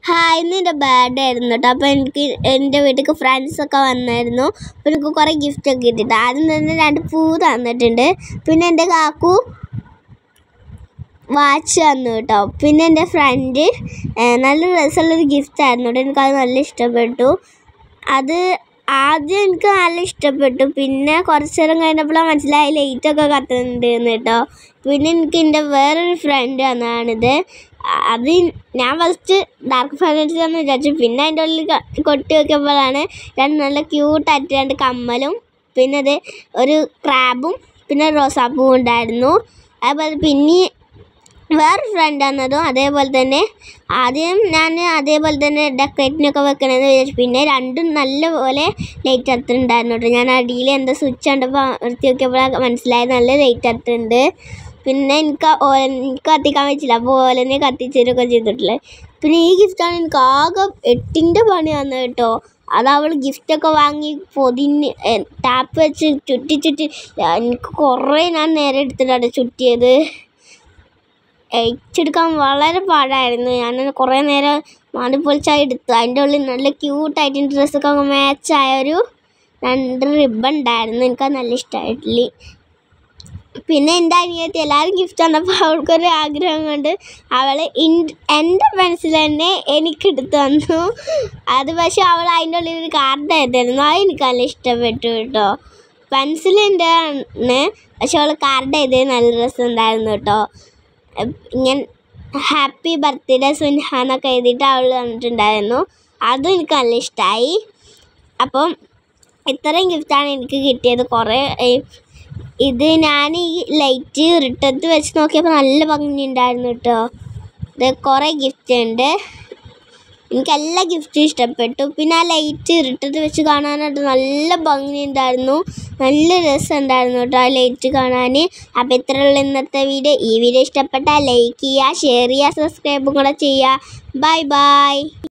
hi ഇന്ന് എൻ്റെ birthday ആയിരുന്നു കേട്ടോ അപ്പോൾ എനിക്ക് എൻ്റെ വീട്ടിലേക്ക് ഫ്രണ്ട്സൊക്കെ വന്നായിരുന്നു അപ്പോൾ എനിക്ക് കുറേ ഗിഫ്റ്റ് ഒക്കെ കിട്ടിയിട്ട് ആദ്യം തന്നെ രണ്ട് പൂ തന്നിട്ടുണ്ട് പിന്നെ എൻ്റെ കാക്കു വാച്ച് തന്നു കേട്ടോ പിന്നെ എൻ്റെ ഫ്രണ്ട് നല്ല രസമുള്ളൊരു ഗിഫ്റ്റ് ആയിരുന്നു കേട്ടോ എനിക്കത് നല്ല ഇഷ്ടപ്പെട്ടു അത് ആദ്യം എനിക്ക് നല്ല ഇഷ്ടപ്പെട്ടു പിന്നെ കുറച്ച് നേരം കഴിഞ്ഞപ്പോഴാണ് മനസ്സിലായി ലൈറ്റൊക്കെ കത്തുന്നുണ്ട് എന്ന് കേട്ടോ പിന്നെ എനിക്ക് എൻ്റെ വേറൊരു ഫ്രണ്ട് വന്നതാണിത് അത് ഞാൻ ഫസ്റ്റ് ഡാർക്ക് ഫാൻറ്റസി എന്ന് വിചാരിച്ചു പിന്നെ അതിൻ്റെ ഉള്ളിൽ ക- കൊട്ടി നോക്കിയപ്പോഴാണ് രണ്ട് നല്ല ക്യൂട്ടായിട്ട് രണ്ട് കമ്മലും പിന്നെ അത് ഒരു ക്രാബും പിന്നെ റോസാപ്പൂവും ഉണ്ടായിരുന്നു അതുപോലെ പിന്നെ വേറെ ഫ്രണ്ട് വന്നതും അതേപോലെ തന്നെ ആദ്യം ഞാൻ അതേപോലെ തന്നെ ഡെക്കറേറ്റിനൊക്കെ വെക്കണമെന്ന് വിചാരിച്ചു പിന്നെ രണ്ടും നല്ലപോലെ ലൈറ്റ് എത്തുന്നുണ്ടായിരുന്നു കേട്ടോ ഞാൻ അടിയിൽ എന്താ സ്വിച്ച് കണ്ടപ്പോൾ നിർത്തി നോക്കിയപ്പോഴാണ് മനസ്സിലായത് നല്ല ലൈറ്റ് എത്തുന്നുണ്ട് പിന്നെ എനിക്ക് ആ ഓല എനിക്ക് കത്തിക്കാൻ പറ്റില്ല അപ്പോൾ ഓലനെ കത്തിച്ചേരൊക്കെ ചെയ്തിട്ടില്ലേ പിന്നെ ഈ ഗിഫ്റ്റാണ് എനിക്ക് ആകെ എട്ടിൻ്റെ പണി വന്നത് കേട്ടോ അത് അവൾ ഗിഫ്റ്റൊക്കെ വാങ്ങി പൊതിഞ്ഞ് ടാപ്പ് വെച്ച് ചുറ്റി ചുറ്റി എനിക്ക് കുറേ ഞാൻ നേരെ എടുത്തിട്ടാണ് ചുറ്റിയത് അയച്ചെടുക്കാൻ വളരെ പാടായിരുന്നു ഞാൻ കുറേ നേരം മാടിപ്പൊളിച്ചായി എടുത്തു അതിൻ്റെ ഉള്ളിൽ നല്ല ക്യൂട്ടായിട്ട് ഡ്രസ്സൊക്കെ മാച്ചായ ഒരു രണ്ട് റിബൺ ഉണ്ടായിരുന്നു എനിക്കത് നല്ല ഇഷ്ടമായിട്ടില്ല പിന്നെ എൻ്റെ അനിയത്തി എല്ലാവരും ഗിഫ്റ്റ് തന്നപ്പോൾ അവൾക്കൊരു ആഗ്രഹം കൊണ്ട് അവൾ എൻ്റെ പെൻസിൽ തന്നെ എനിക്ക് എടുത്തു തന്നു അത് പക്ഷെ അവൾ അതിൻ്റെ ഉള്ളിൽ ഒരു കാർഡ് ആയിരുന്നു അത് എനിക്ക് നല്ല ഇഷ്ടപ്പെട്ടു കേട്ടോ പെൻസിലിൻ്റെ ആണ് പക്ഷെ അവൾ കാർഡ് എഴുതിയത് നല്ല രസമുണ്ടായിരുന്നു കേട്ടോ ഇങ്ങനെ ഹാപ്പി ബർത്ത്ഡേ സുൻഹ എന്നൊക്കെ എഴുതിയിട്ട് അവൾ തന്നിട്ടുണ്ടായിരുന്നു അതും എനിക്ക് നല്ല ഇഷ്ടമായി അപ്പം ഇത്രയും ഗിഫ്റ്റാണ് എനിക്ക് കിട്ടിയത് കുറേ ഏ, ഇത് ഞാൻ ഈ ലൈറ്റ് ഇരുട്ടത്ത് വെച്ച് നോക്കിയപ്പോൾ നല്ല ഭംഗിയുണ്ടായിരുന്നു കേട്ടോ ഇത് കുറേ ഗിഫ്റ്റ് ഉണ്ട് എനിക്ക് എല്ലാ ഗിഫ്റ്റും ഇഷ്ടപ്പെട്ടു പിന്നെ ആ ലൈറ്റ് ഇരുട്ടത്ത് വെച്ച് കാണാനായിട്ട് നല്ല ഭംഗിയുണ്ടായിരുന്നു നല്ല രസമുണ്ടായിരുന്നു കേട്ടോ ആ ലൈറ്റ് കാണാൻ അപ്പോൾ ഇത്രയുള്ള ഇന്നത്തെ വീഡിയോ ഈ വീഡിയോ ഇഷ്ടപ്പെട്ടാൽ ലൈക്ക് ചെയ്യുക ഷെയർ ചെയ്യുക സബ്സ്ക്രൈബും കൂടെ ചെയ്യുക ബൈ ബൈ